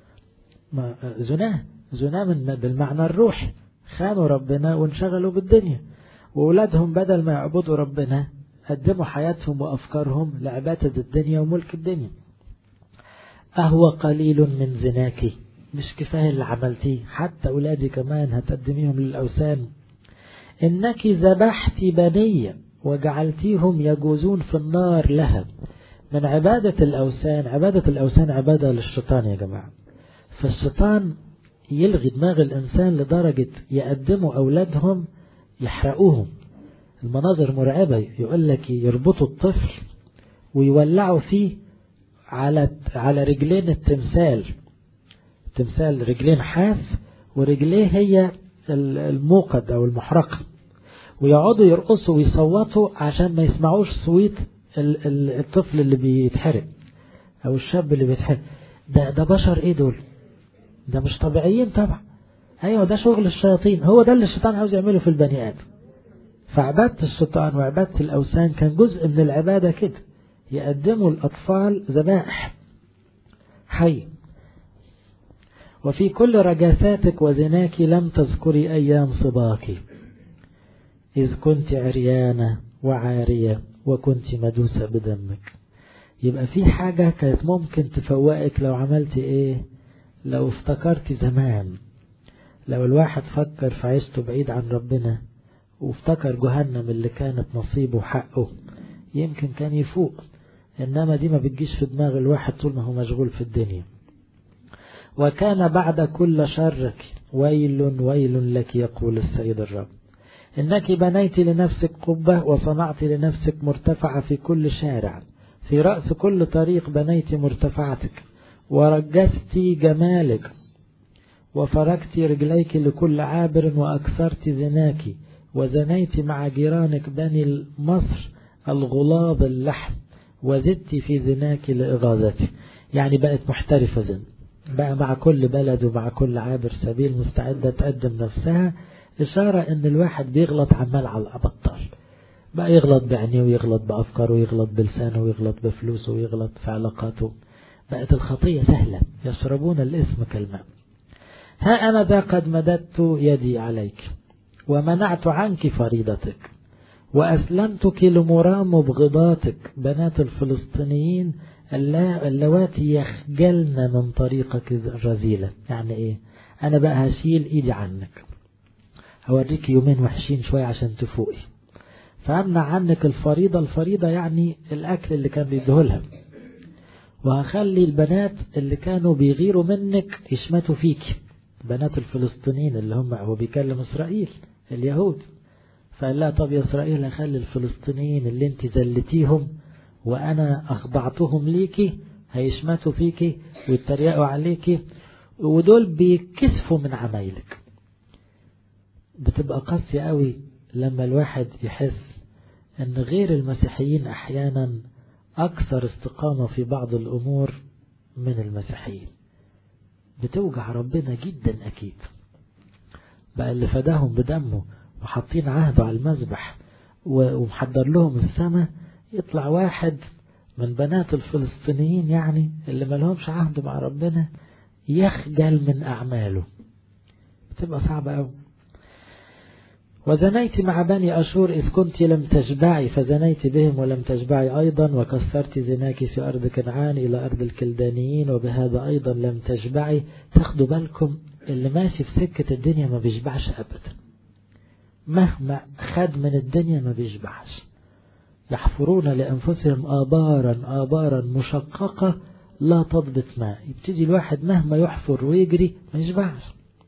زناه زناه من بالمعنى الروحي خانوا ربنا وانشغلوا بالدنيا وولادهم بدل ما يعبدوا ربنا قدموا حياتهم وأفكارهم لعبادة الدنيا وملك الدنيا أهو قليل من زناك مش كفاية اللي عملتيه حتى أولادي كمان هتقدميهم للأوثان إنك ذبحت بنية وجعلتيهم يجوزون في النار لها من عبادة الأوثان عبادة الأوثان عبادة للشيطان يا جماعة فالشيطان يلغي دماغ الإنسان لدرجة يقدموا أولادهم يحرقوهم المناظر مرعبة يقول لك يربطوا الطفل ويولعوا فيه على على رجلين التمثال التمثال رجلين حاف ورجليه هي الموقد أو المحرقة ويقعدوا يرقصوا ويصوتوا عشان ما يسمعوش صويت الطفل اللي بيتحرق أو الشاب اللي بيتحرق ده ده بشر إيه دول ده مش طبيعيين طبعا أيوة ده شغل الشياطين هو ده اللي الشيطان عاوز يعمله في البني آدم فعبادة الشيطان وعبادة الأوثان كان جزء من العبادة كده يقدموا الأطفال ذبائح حي وفي كل رجاساتك وزناك لم تذكري أيام صباك إذ كنت عريانة وعارية وكنت مدوسة بدمك يبقى في حاجة كانت ممكن تفوقك لو عملت ايه لو افتكرت زمان لو الواحد فكر في عيشته بعيد عن ربنا وافتكر جهنم اللي كانت نصيبه وحقه يمكن كان يفوق إنما دي ما بتجيش في دماغ الواحد طول ما هو مشغول في الدنيا وكان بعد كل شرك ويل ويل لك يقول السيد الرب إنك بنيت لنفسك قبة وصنعت لنفسك مرتفعة في كل شارع في رأس كل طريق بنيت مرتفعتك ورجست جمالك وفركت رجليك لكل عابر وأكثرت زناك وزنيت مع جيرانك بني مصر الغلاظ اللحم وزدت في زناك لإغاظتي يعني بقت محترفة زن بقى مع كل بلد ومع كل عابر سبيل مستعدة تقدم نفسها إشارة إن الواحد بيغلط عمال على الأبطال بقى يغلط بعينيه ويغلط بأفكاره ويغلط بلسانه ويغلط بفلوسه ويغلط في علاقاته بقت الخطية سهلة يشربون الاسم كالماء ها أنا ذا قد مددت يدي عليك ومنعت عنك فريضتك وأسلمتك لمرام مبغضاتك بنات الفلسطينيين اللواتي يخجلن من طريقك الرذيلة يعني ايه انا بقى هشيل ايدي عنك هوريك يومين وحشين شوية عشان تفوقي فامنع عنك الفريضة الفريضة يعني الاكل اللي كان بيديهولها وهخلي البنات اللي كانوا بيغيروا منك يشمتوا فيك بنات الفلسطينيين اللي هم هو بيكلم اسرائيل اليهود فقال لها طب يا اسرائيل هخلي الفلسطينيين اللي انت زلتيهم وانا اخضعتهم ليكي هيشمتوا فيكي ويتريقوا عليكي ودول بيكسفوا من عمايلك بتبقى قاسية قوي لما الواحد يحس ان غير المسيحيين احيانا اكثر استقامة في بعض الامور من المسيحيين بتوجع ربنا جدا اكيد بقى اللي فداهم بدمه وحاطين عهده على المذبح ومحضر لهم السماء يطلع واحد من بنات الفلسطينيين يعني اللي ملهمش عهد مع ربنا يخجل من أعماله بتبقى صعبة أوي وزنيت مع بني أشور إذ كنت لم تشبعي فزنيت بهم ولم تشبعي أيضا وكسرت زناك في أرض كنعان إلى أرض الكلدانيين وبهذا أيضا لم تشبعي تاخدوا بالكم اللي ماشي في سكة الدنيا ما بيشبعش أبدا مهما خد من الدنيا ما بيشبعش يحفرون لأنفسهم آبارا آبارا مشققة لا تضبط ماء يبتدي الواحد مهما يحفر ويجري ما يشبعش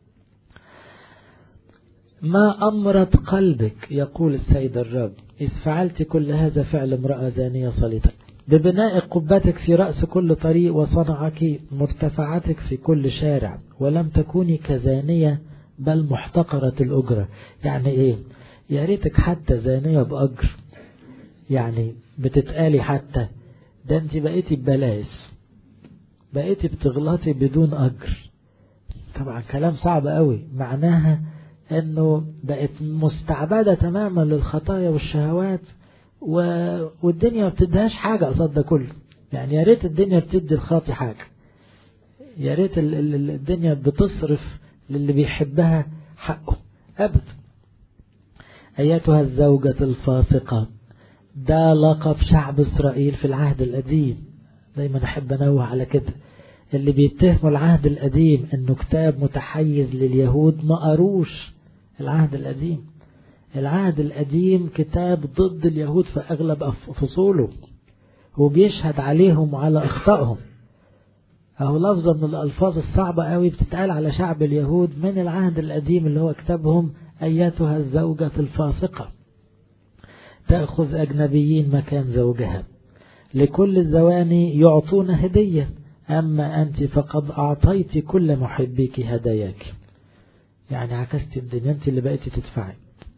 ما أمرت قلبك يقول السيد الرب إذ فعلت كل هذا فعل امرأة زانية صليتا ببناء قبتك في رأس كل طريق وصنعك مرتفعاتك في كل شارع ولم تكوني كزانية بل محتقرة الأجرة يعني إيه يا ريتك حتى زانية بأجر يعني بتتقالي حتى ده انت بقيتي ببلاش بقيتي بتغلطي بدون أجر طبعا كلام صعب قوي معناها انه بقت مستعبدة تماما للخطايا والشهوات و... والدنيا ما بتديهاش حاجة قصاد ده كله يعني يا ريت الدنيا بتدي الخاطي حاجة يا ريت ال... ال... الدنيا بتصرف للي بيحبها حقه أبدا أيتها الزوجة الفاسقة ده لقب شعب إسرائيل في العهد القديم دايما أحب أنوه على كده اللي بيتهموا العهد القديم انه كتاب متحيز لليهود ما قروش العهد القديم العهد القديم كتاب ضد اليهود في اغلب فصوله هو بيشهد عليهم وعلى اخطائهم اهو لفظة من الالفاظ الصعبة قوي بتتقال على شعب اليهود من العهد القديم اللي هو كتابهم ايتها الزوجة الفاسقة تأخذ اجنبيين مكان زوجها لكل الزواني يعطون هدية أما أنت فقد أعطيت كل محبيك هداياك يعني عكست الدنيا أنت اللي بقيتي تدفعي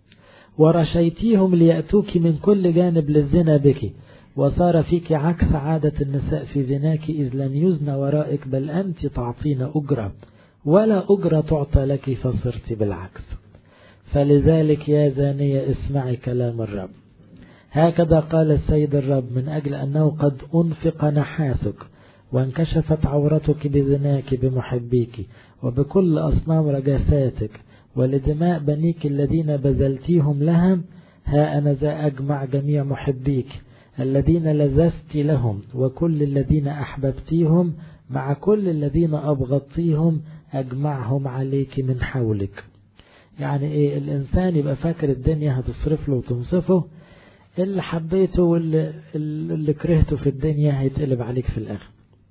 ورشيتيهم ليأتوك من كل جانب للزنا بك وصار فيك عكس عادة النساء في زناك إذ لم يزن ورائك بل أنت تعطين أجرة ولا أجرة تعطى لك فصرت بالعكس فلذلك يا زانية اسمعي كلام الرب هكذا قال السيد الرب من أجل أنه قد أنفق نحاسك وانكشفت عورتك بزناك بمحبيك وبكل أصنام رجاساتك ولدماء بنيك الذين بذلتيهم لها ها أنا ذا أجمع جميع محبيك الذين لذست لهم وكل الذين أحببتيهم مع كل الذين أبغضتيهم أجمعهم عليك من حولك يعني إيه الإنسان يبقى فاكر الدنيا هتصرف له وتنصفه اللي حبيته واللي اللي كرهته في الدنيا هيتقلب عليك في الآخر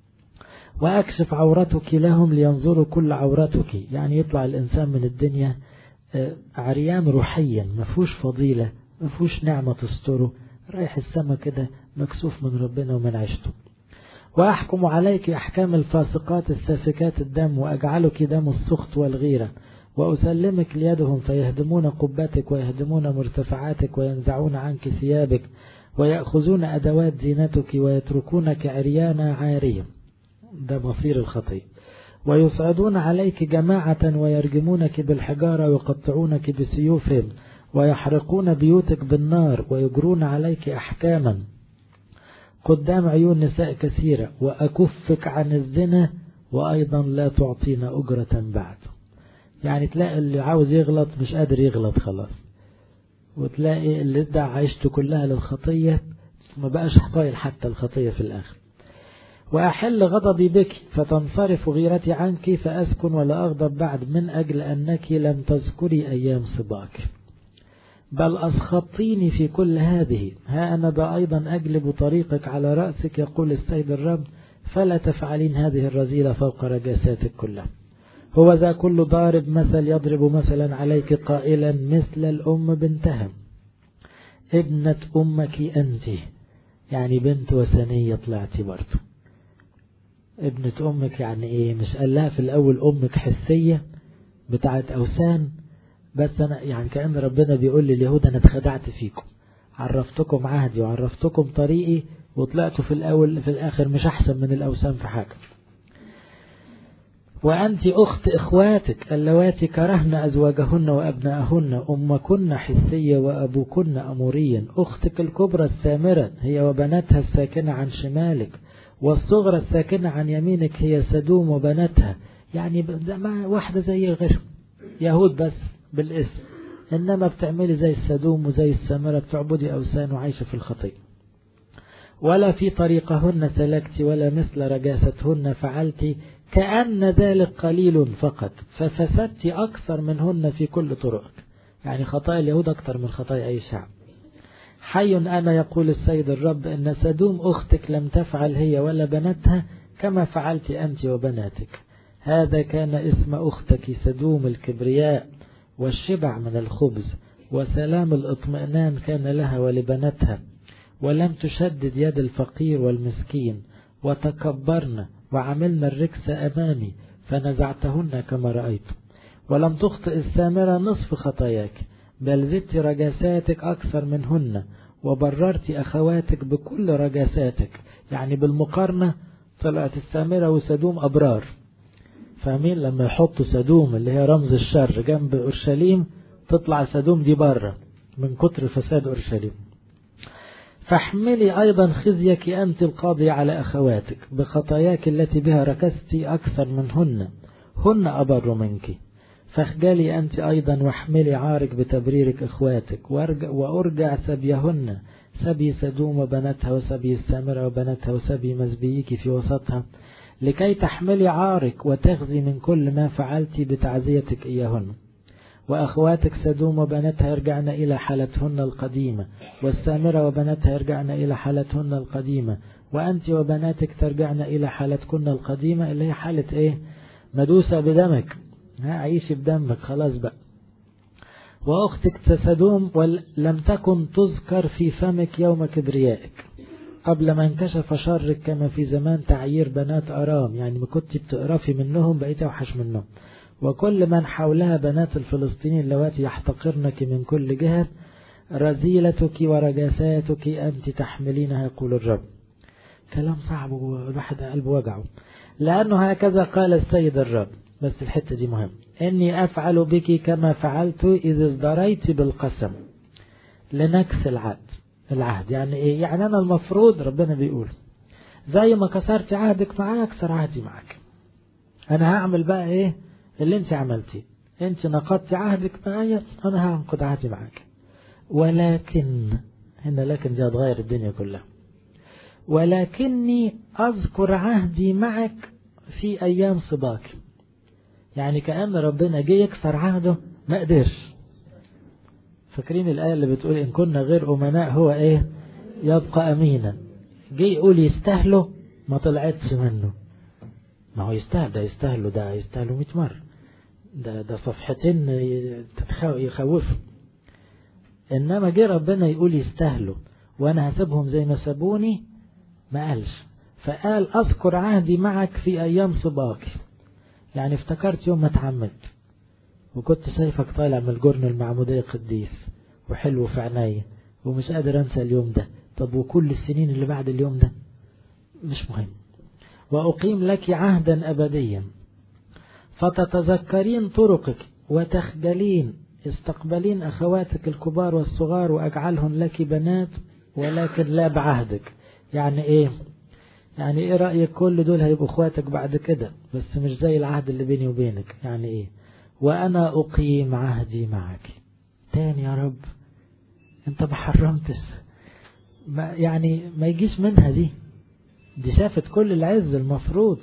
وأكشف عورتك لهم لينظروا كل عورتك يعني يطلع الإنسان من الدنيا عريان روحيا مفهوش فضيلة مفهوش نعمة تستره رايح السما كده مكسوف من ربنا ومن عشته وأحكم عليك أحكام الفاسقات السافكات الدم وأجعلك دم السخط والغيرة وأسلمك ليدهم فيهدمون قبتك ويهدمون مرتفعاتك وينزعون عنك ثيابك ويأخذون أدوات زينتك ويتركونك عريانا عاريا ده مصير الخطية ويصعدون عليك جماعة ويرجمونك بالحجارة ويقطعونك بسيوفهم ويحرقون بيوتك بالنار ويجرون عليك أحكاما قدام عيون نساء كثيرة وأكفك عن الزنا وأيضا لا تعطينا أجرة بعد يعني تلاقي اللي عاوز يغلط مش قادر يغلط خلاص وتلاقي اللي ادى عيشته كلها للخطية ما بقاش طايل حتى الخطية في الآخر وأحل غضبي بك فتنصرف غيرتي عنك فأسكن ولا أغضب بعد من أجل أنك لم تذكري أيام صباك بل أسخطيني في كل هذه ها أنا ذا أيضا أجلب طريقك على رأسك يقول السيد الرب فلا تفعلين هذه الرذيلة فوق رجاساتك كلها هو ذا كل ضارب مثل يضرب مثلا عليك قائلا مثل الأم بنتها ابنة أمك أنت يعني بنت وثنية طلعتي برضه ابنة أمك يعني إيه مش قال لها في الأول أمك حسية بتاعت أوثان بس أنا يعني كأن ربنا بيقول لليهود أنا اتخدعت فيكم عرفتكم عهدي وعرفتكم طريقي وطلعتوا في الأول في الآخر مش أحسن من الأوثان في حاجة وأنت أخت إخواتك اللواتي كرهن أزواجهن وأبناءهن أمكن حسية وأبوكن أموريا أختك الكبرى السامرة هي وبناتها الساكنة عن شمالك والصغرى الساكنة عن يمينك هي سدوم وبناتها يعني واحدة زي غيرهم يهود بس بالاسم إنما بتعملي زي السدوم وزي السامرة بتعبدي أوثان وعايشة في الخطية ولا في طريقهن سلكت ولا مثل رجاستهن فعلت كأن ذلك قليل فقط ففسدت أكثر منهن في كل طرقك يعني خطايا اليهود أكثر من خطايا أي شعب حي أنا يقول السيد الرب إن سدوم أختك لم تفعل هي ولا بناتها كما فعلت أنت وبناتك هذا كان اسم أختك سدوم الكبرياء والشبع من الخبز وسلام الاطمئنان كان لها ولبناتها ولم تشدد يد الفقير والمسكين وتكبرن وعملنا الركس أمامي فنزعتهن كما رأيت ولم تخطئ السامرة نصف خطاياك بل زدت رجاساتك أكثر منهن وبررت أخواتك بكل رجاساتك يعني بالمقارنة طلعت السامرة وسدوم أبرار فاهمين لما يحطوا سدوم اللي هي رمز الشر جنب أورشليم تطلع سدوم دي بره من كتر فساد أورشليم فاحملي أيضا خزيك أنت القاضي على أخواتك بخطاياك التي بها ركست أكثر منهن هن أبر منك فاخجلي أنت أيضا واحملي عارك بتبريرك إخواتك وارجع وأرجع سبيهن سبي سدوم وبناتها وسبي السامرة وبناتها وسبي مزبيك في وسطها لكي تحملي عارك وتخزي من كل ما فعلت بتعزيتك إياهن وأخواتك سدوم وبناتها يرجعن إلى حالتهن القديمة والسامرة وبناتها يرجعن إلى حالتهن القديمة وأنت وبناتك ترجعن إلى حالتكن القديمة اللي هي حالة إيه مدوسة بدمك ها عيشي بدمك خلاص بقى وأختك سدوم ولم تكن تذكر في فمك يوم كبريائك قبل ما انكشف شرك كما في زمان تعيير بنات أرام يعني ما كنت بتقرفي منهم بقيت أوحش منهم وكل من حولها بنات الفلسطينيين اللواتي يحتقرنك من كل جهة رذيلتك ورجاساتك أنت تحملينها يقول الرب كلام صعب والواحد قلبه وجعه لأنه هكذا قال السيد الرب بس الحتة دي مهم إني أفعل بك كما فعلت إذ ازدريت بالقسم لنكس العهد العهد يعني إيه يعني أنا المفروض ربنا بيقول زي ما كسرت عهدك معايا أكسر عهدي معك أنا هعمل بقى إيه اللي انت عملتيه انت نقضت عهدك معايا انا هنقض عهدي معاك ولكن هنا لكن دي هتغير الدنيا كلها ولكني اذكر عهدي معك في ايام صباك يعني كأن ربنا جه يكسر عهده ما قدرش فاكرين الآية اللي بتقول إن كنا غير أمناء هو إيه يبقى أمينا جه يقول يستاهله ما طلعتش منه ما هو يستاهل ده يستاهله ده يستاهله 100 مرة ده ده صفحتين يخوفوا إنما جه ربنا يقول يستاهلوا وأنا هسيبهم زي ما سابوني ما قالش فقال أذكر عهدي معك في أيام صباك يعني افتكرت يوم ما اتعمدت وكنت شايفك طالع من الجرن المعمودية قديس وحلو في عينيا ومش قادر أنسى اليوم ده طب وكل السنين اللي بعد اليوم ده مش مهم وأقيم لك عهدا أبديا فتتذكرين طرقك وتخجلين استقبلين أخواتك الكبار والصغار وأجعلهن لك بنات ولكن لا بعهدك يعني إيه يعني إيه رأيك كل دول هيبقوا أخواتك بعد كده بس مش زي العهد اللي بيني وبينك يعني إيه وأنا أقيم عهدي معك تاني يا رب أنت ما حرمتش ما يعني ما يجيش منها دي دي شافت كل العز المفروض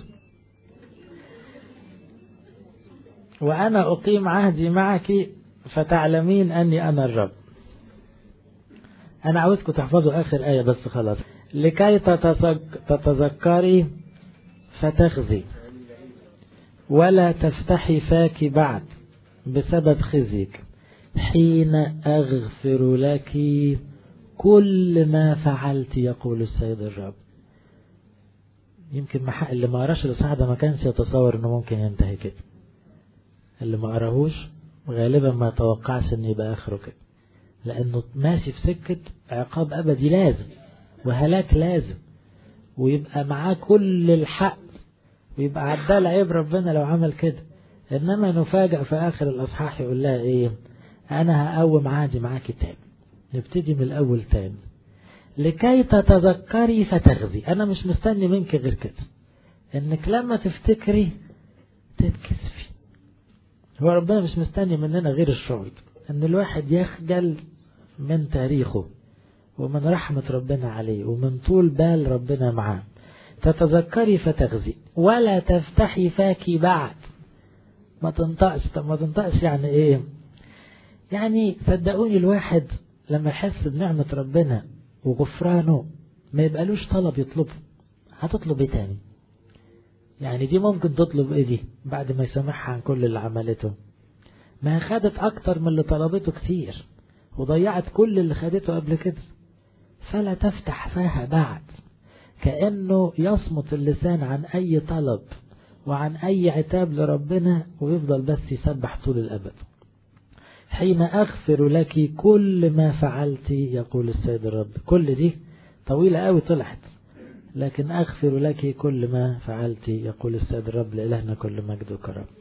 وأنا أقيم عهدي معك فتعلمين أني أنا الرب أنا عاوزكم تحفظوا آخر آية بس خلاص لكي تتذكري فتخزي ولا تفتحي فاك بعد بسبب خزيك حين أغفر لك كل ما فعلت يقول السيد الرب يمكن محق اللي ما قراش الإصحاح ده ما كانش يتصور انه ممكن ينتهي كده اللي ما قراهوش غالبا ما يتوقعش ان يبقى اخره كده لانه ماشي في سكة عقاب ابدي لازم وهلاك لازم ويبقى معاه كل الحق ويبقى عدال عيب ربنا لو عمل كده انما نفاجأ في اخر الاصحاح يقول لها ايه انا هقوم عادي معاكي تاني نبتدي من الاول تاني لكي تتذكري فتغذي انا مش مستني منك غير كده انك لما تفتكري تتكسفي هو ربنا مش مستني مننا غير الشعور ان الواحد يخجل من تاريخه ومن رحمة ربنا عليه ومن طول بال ربنا معاه تتذكري فتغزي ولا تفتحي فاكي بعد ما تنطقش طب ما تنطقش يعني ايه يعني صدقوني الواحد لما يحس بنعمة ربنا وغفرانه ما يبقالوش طلب يطلبه هتطلب ايه تاني يعني دي ممكن تطلب ايه دي بعد ما يسامحها عن كل اللي عملته ما خدت اكتر من اللي طلبته كتير وضيعت كل اللي خدته قبل كده فلا تفتح فاها بعد كأنه يصمت اللسان عن أي طلب وعن أي عتاب لربنا ويفضل بس يسبح طول الأبد حين أغفر لك كل ما فعلت يقول السيد الرب كل دي طويلة قوي طلعت لكن أغفر لك كل ما فعلت يقول السيد الرب لإلهنا كل مجد وكرم